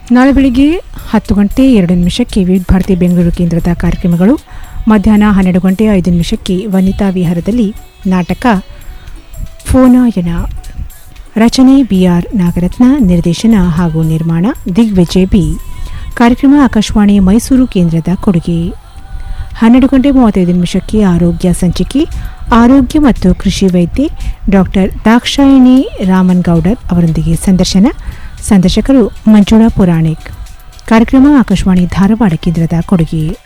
ನಾಳೆ ಬೆಳಿಗ್ಗೆ ಹತ್ತು ಗಂಟೆ ಎರಡು ನಿಮಿಷಕ್ಕೆ ವಿವಿಧ ಭಾರತಿ ಬೆಂಗಳೂರು ಕೇಂದ್ರದ ಕಾರ್ಯಕ್ರಮಗಳು ಮಧ್ಯಾಹ್ನ ಹನ್ನೆರಡು ಗಂಟೆ ಐದು ನಿಮಿಷಕ್ಕೆ ವನಿತಾ ವಿಹಾರದಲ್ಲಿ ನಾಟಕ ಫೋನಾಯನ ರಚನೆ ಬಿಆರ್ ನಾಗರತ್ನ ನಿರ್ದೇಶನ ಹಾಗೂ ನಿರ್ಮಾಣ ದಿಗ್ವಿಜಯ್ ಬಿ ಕಾರ್ಯಕ್ರಮ ಆಕಾಶವಾಣಿ ಮೈಸೂರು ಕೇಂದ್ರದ ಕೊಡುಗೆ ಹನ್ನೆರಡು ಗಂಟೆ ಮೂವತ್ತೈದು ನಿಮಿಷಕ್ಕೆ ಆರೋಗ್ಯ ಸಂಚಿಕೆ ಆರೋಗ್ಯ ಮತ್ತು ಕೃಷಿ ವೈದ್ಯೆ ಡಾಕ್ಟರ್ ದಾಕ್ಷಾಯಿಣಿ ರಾಮನ್ ಗೌಡರ್ ಅವರೊಂದಿಗೆ ಸಂದರ್ಶನ ಸಂದರ್ಶಕರು ಮಂಜುಳಾ ಪುರಾಣಿಕ್ ಕಾರ್ಯಕ್ರಮ ಆಕಾಶವಾಣಿ ಧಾರವಾಡ ಕೇಂದ್ರದ ಕೊಡುಗೆ